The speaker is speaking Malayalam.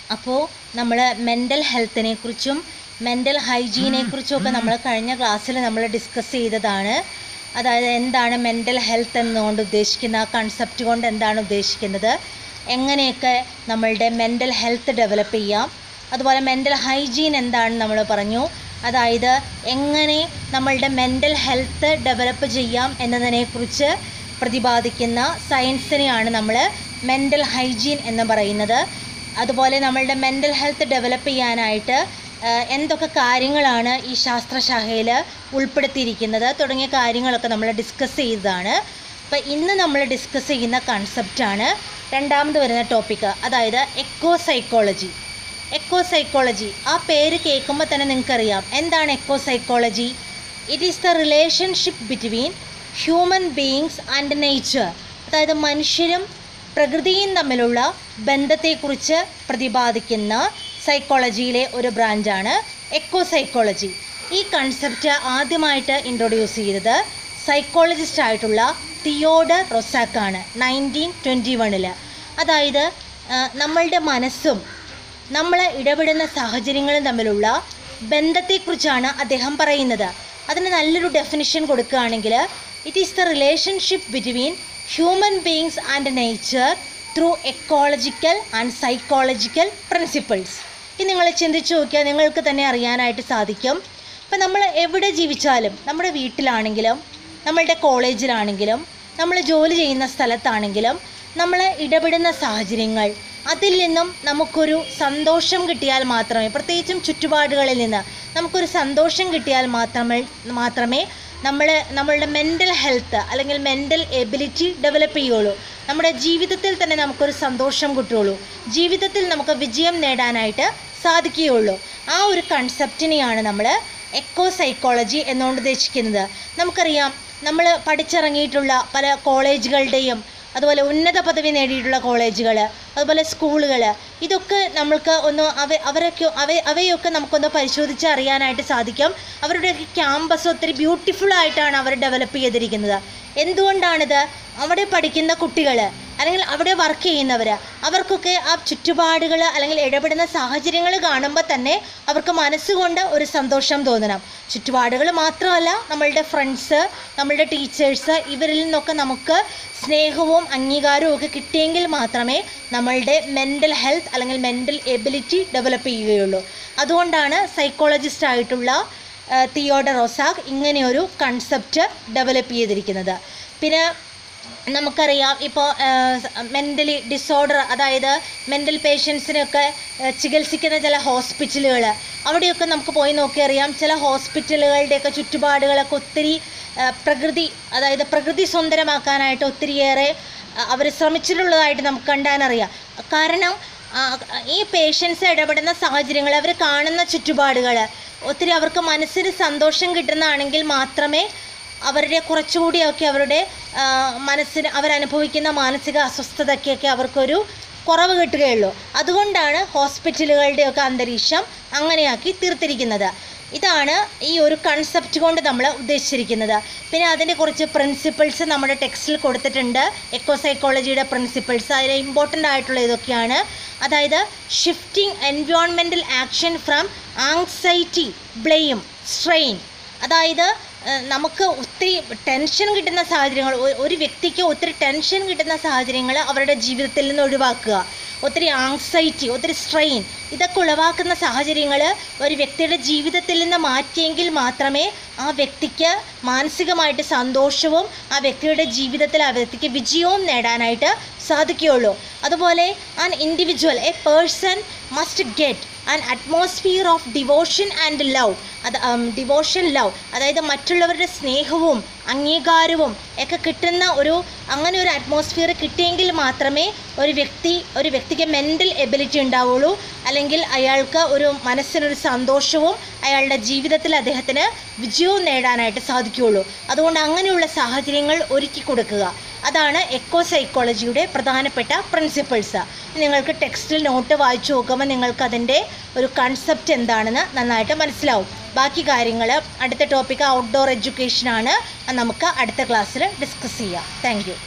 അപ്പോൾ നമ്മൾ മെൻ്റൽ ഹെൽത്തിനെ കുറിച്ചും മെൻ്റൽ ഹൈജീനെ കുറിച്ചും ഒക്കെ നമ്മൾ കഴിഞ്ഞ ക്ലാസ്സിൽ നമ്മൾ ഡിസ്കസ് ചെയ്തതാണ് അതായത് എന്താണ് മെൻ്റൽ ഹെൽത്ത് എന്നുകൊണ്ട് ഉദ്ദേശിക്കുന്ന ആ കൺസെപ്റ്റ് കൊണ്ട് എന്താണ് ഉദ്ദേശിക്കുന്നത് എങ്ങനെയൊക്കെ നമ്മളുടെ മെൻ്റൽ ഹെൽത്ത് ഡെവലപ്പ് ചെയ്യാം അതുപോലെ മെൻ്റൽ ഹൈജീൻ എന്താണെന്ന് നമ്മൾ പറഞ്ഞു അതായത് എങ്ങനെ നമ്മളുടെ മെൻ്റൽ ഹെൽത്ത് ഡെവലപ്പ് ചെയ്യാം എന്നതിനെക്കുറിച്ച് പ്രതിപാദിക്കുന്ന സയൻസിനെയാണ് നമ്മൾ മെൻ്റൽ ഹൈജീൻ എന്ന് പറയുന്നത് അതുപോലെ നമ്മളുടെ മെൻ്റൽ ഹെൽത്ത് ഡെവലപ്പ് ചെയ്യാനായിട്ട് ആ, എന്തൊക്കെ കാര്യങ്ങളാണ് ഈ ശാസ്ത്രശാഖയിൽ ഉൾപ്പെടുത്തിയിരിക്കുന്നത് തുടങ്ങിയ കാര്യങ്ങളൊക്കെ നമ്മൾ ഡിസ്കസ് ചെയ്തതാണ് അപ്പോൾ ഇന്ന് നമ്മൾ ഡിസ്കസ് ചെയ്യുന്ന കൺസെപ്റ്റാണ് രണ്ടാമത് വരുന്ന ടോപ്പിക്ക് അതായത് എക്കോ സൈക്കോളജി എക്കോ സൈക്കോളജി ആ പേര് കേൾക്കുമ്പോൾ തന്നെ നിങ്ങൾക്കറിയാം എന്താണ് eco psychology it is the relationship between human beings and nature അതായത് മനുഷ്യരും പ്രകൃതിയും തമ്മിലുള്ള ബന്ധത്തെക്കുറിച്ച് പ്രതിപാദിക്കുന്ന സൈക്കോളജിയിലെ ഒരു ബ്രാഞ്ചാണ് എക്കോ സൈക്കോളജി ഈ കൺസെപ്റ്റ് ആദ്യമായിട്ട് ഇൻട്രൊഡ്യൂസ് ചെയ്തത് സൈക്കോളജിസ്റ്റ് ആയിട്ടുള്ള തിയോഡർ റൊസാക്കാണ് നയൻറ്റീൻ ട്വൻറ്റി വണ്ണിൽ അതായത് ആ, നമ്മളുടെ മനസ്സും നമ്മൾ ഇടപെടുന്ന സാഹചര്യങ്ങളും തമ്മിലുള്ള ബന്ധത്തെക്കുറിച്ചാണ് അദ്ദേഹം പറയുന്നത് അതിന് നല്ലൊരു ഡെഫിനിഷൻ കൊടുക്കുകയാണെങ്കിൽ it is the relationship between human beings and nature through ecological and psychological principles ഇത് നിങ്ങൾ ചിന്തിച്ചു നോക്കിയാൽ നിങ്ങൾക്ക് തന്നെ അറിയാനായിട്ട് സാധിക്കും ഇപ്പം നമ്മൾ എവിടെ ജീവിച്ചാലും നമ്മുടെ വീട്ടിലാണെങ്കിലും നമ്മളുടെ കോളേജിലാണെങ്കിലും നമ്മൾ ജോലി ചെയ്യുന്ന സ്ഥലത്താണെങ്കിലും നമ്മൾ ഇടപെടുന്ന സാഹചര്യങ്ങൾ അതിൽ നിന്നും നമുക്കൊരു സന്തോഷം കിട്ടിയാൽ മാത്രമേ പ്രത്യേകിച്ചും ചുറ്റുപാടുകളിൽ നിന്ന് നമുക്കൊരു സന്തോഷം കിട്ടിയാൽ മാത്രമേ മാത്രമേ നമ്മൾ നമ്മളുടെ മെൻ്റൽ ഹെൽത്ത് അല്ലെങ്കിൽ മെൻ്റൽ എബിലിറ്റി ഡെവലപ്പ് ചെയ്യുള്ളൂ നമ്മുടെ ജീവിതത്തിൽ തന്നെ നമുക്കൊരു സന്തോഷം കിട്ടുകയുള്ളൂ ജീവിതത്തിൽ നമുക്ക് വിജയം നേടാനായിട്ട് സാധിക്കുകയുള്ളൂ ആ ഒരു കൺസെപ്റ്റിനെയാണ് നമ്മൾ എക്കോ സൈക്കോളജി എന്നുകൊണ്ട് ഉദ്ദേശിക്കുന്നത് നമുക്കറിയാം നമ്മൾ പഠിച്ചിറങ്ങിയിട്ടുള്ള പല കോളേജുകളുടെയും അതുപോലെ ഉന്നത പദവി നേടിയിട്ടുള്ള കോളേജുകൾ അതുപോലെ സ്കൂളുകൾ ഇതൊക്കെ നമ്മൾക്ക് ഒന്ന് അവ അവരൊക്കെ അവ അവയൊക്കെ നമുക്കൊന്ന് പരിശോധിച്ച് അറിയാനായിട്ട് സാധിക്കും അവരുടെയൊക്കെ ക്യാമ്പസ് ഒത്തിരി ബ്യൂട്ടിഫുൾ ആയിട്ടാണ് അവർ ഡെവലപ്പ് ചെയ്തിരിക്കുന്നത് എന്തുകൊണ്ടാണിത് അവിടെ പഠിക്കുന്ന കുട്ടികൾ അല്ലെങ്കിൽ അവിടെ വർക്ക് ചെയ്യുന്നവർ അവർക്കൊക്കെ ആ ചുറ്റുപാടുകൾ അല്ലെങ്കിൽ ഇടപെടുന്ന സാഹചര്യങ്ങൾ കാണുമ്പോൾ തന്നെ അവർക്ക് മനസ്സുകൊണ്ട് ഒരു സന്തോഷം തോന്നണം ചുറ്റുപാടുകൾ മാത്രമല്ല നമ്മളുടെ ഫ്രണ്ട്സ് നമ്മളുടെ ടീച്ചേഴ്സ് ഇവരിൽ നിന്നൊക്കെ നമുക്ക് സ്നേഹവും അംഗീകാരവും ഒക്കെ കിട്ടിയെങ്കിൽ മാത്രമേ നമ്മളുടെ മെൻ്റൽ ഹെൽത്ത് അല്ലെങ്കിൽ മെൻ്റൽ എബിലിറ്റി ഡെവലപ്പ് ചെയ്യുകയുള്ളൂ അതുകൊണ്ടാണ് സൈക്കോളജിസ്റ്റ് ആയിട്ടുള്ള ആ, തിയോഡർ റൊസാക്ക് ഇങ്ങനെയൊരു കൺസെപ്റ്റ് ഡെവലപ്പ് ചെയ്തിരിക്കുന്നത് പിന്നെ നമുക്കറിയാം ഇപ്പോൾ മെൻ്റലി ഡിസോർഡർ അതായത് മെൻ്റൽ പേഷ്യൻസിനൊക്കെ ചികിത്സിക്കുന്ന ചില ഹോസ്പിറ്റലുകൾ അവിടെയൊക്കെ നമുക്ക് പോയി നോക്കി അറിയാം ചില ഹോസ്പിറ്റലുകളുടെയൊക്കെ ചുറ്റുപാടുകളൊക്കെ ഒത്തിരി ആ, പ്രകൃതി അതായത് പ്രകൃതി സുന്ദരമാക്കാനായിട്ട് ഒത്തിരിയേറെ അവർ ശ്രമിച്ചിട്ടുള്ളതായിട്ട് നമുക്ക് കണ്ടാനറിയാം കാരണം ആ, ഈ പേഷ്യൻസ് ഇടപെടുന്ന സാഹചര്യങ്ങൾ അവർ കാണുന്ന ചുറ്റുപാടുകൾ ഒത്തിരി അവർക്ക് മനസ്സിന് സന്തോഷം കിട്ടുന്നതാണെങ്കിൽ മാത്രമേ അവരുടെ കുറച്ചുകൂടിയൊക്കെ അവരുടെ ആ, മനസ്സിന് അവരനുഭവിക്കുന്ന മാനസിക അസ്വസ്ഥതയ്ക്കൊക്കെ അവർക്കൊരു കുറവ് കിട്ടുകയുള്ളൂ അതുകൊണ്ടാണ് ഹോസ്പിറ്റലുകളുടെയൊക്കെ അന്തരീക്ഷം അങ്ങനെയാക്കി തീർത്തിരിക്കുന്നത് ഇതാണ് ഈ ഒരു കൺസെപ്റ്റ് കൊണ്ട് നമ്മൾ ഉദ്ദേശിച്ചിരിക്കുന്നത് പിന്നെ അതിൻ്റെ കുറച്ച് പ്രിൻസിപ്പിൾസ് നമ്മുടെ ടെക്സ്റ്റിൽ കൊടുത്തിട്ടുണ്ട് എക്കോ സൈക്കോളജിയുടെ പ്രിൻസിപ്പിൾസ് അതിൽ ഇമ്പോർട്ടൻ്റ് ആയിട്ടുള്ള ഇതൊക്കെയാണ് അതായത് shifting environmental action from anxiety blame strain അതായത് ഏഹ്, നമുക്ക് ഒത്തിരി ടെൻഷൻ കിട്ടുന്ന സാഹചര്യങ്ങൾ ഒ- ഒരു വ്യക്തിക്ക് ഒത്തിരി ടെൻഷൻ കിട്ടുന്ന സാഹചര്യങ്ങൾ അവരുടെ ജീവിതത്തിൽ നിന്ന് ഒഴിവാക്കുക ഒത്തിരി ആങ്സൈറ്റി ഒത്തിരി സ്ട്രെയിൻ ഇതൊക്കെ ഉളവാക്കുന്ന സാഹചര്യങ്ങൾ ഒരു വ്യക്തിയുടെ ജീവിതത്തിൽ നിന്ന് മാറ്റിയെങ്കിൽ മാത്രമേ ആ വ്യക്തിക്ക് മാനസികമായിട്ട് സന്തോഷവും ആ വ്യക്തിയുടെ ജീവിതത്തിൽ ആ വ്യക്തിക്ക് വിജയവും നേടാനായിട്ട് സാധിക്കുകയുള്ളൂ അതുപോലെ an individual a person must get an atmosphere of devotion and love അത് ഡിവോഷൻ ലവ് അതായത് മറ്റുള്ളവരുടെ സ്നേഹവും അംഗീകാരവും ഒക്കെ കിട്ടുന്ന ഒരു അങ്ങനെ ഒരു അറ്റ്മോസ്ഫിയർ കിട്ടിയെങ്കിൽ മാത്രമേ ഒരു വ്യക്തി ഒരു വ്യക്തിക്ക് മെൻ്റൽ എബിലിറ്റി ഉണ്ടാവുള്ളൂ അല്ലെങ്കിൽ അയാൾക്ക് ഒരു മനസ്സിനൊരു സന്തോഷവും അയാളുടെ ജീവിതത്തിൽ അദ്ദേഹത്തിന് വിജയവും നേടാനായിട്ട് സാധിക്കുകയുള്ളൂ അതുകൊണ്ട് അങ്ങനെയുള്ള സാഹചര്യങ്ങൾ ഒരുക്കി കൊടുക്കുക അതാണ് എക്കോ സൈക്കോളജിയുടെ പ്രധാനപ്പെട്ട പ്രിൻസിപ്പിൾസ് നിങ്ങൾക്ക് ടെക്സ്റ്റിൽ നോട്ട് വായിച്ചു നോക്കുമ്പോൾ നിങ്ങൾക്ക് അതിൻ്റെ ഒരു കൺസെപ്റ്റ് എന്താണെന്ന് നന്നായിട്ട് മനസ്സിലാവും ബാക്കി കാര്യങ്ങൾ അടുത്ത ടോപ്പിക്ക് ഔട്ട്ഡോർ എഡ്യൂക്കേഷനാണ് അത് നമുക്ക് അടുത്ത ക്ലാസ്സിൽ ഡിസ്കസ് ചെയ്യാം താങ്ക്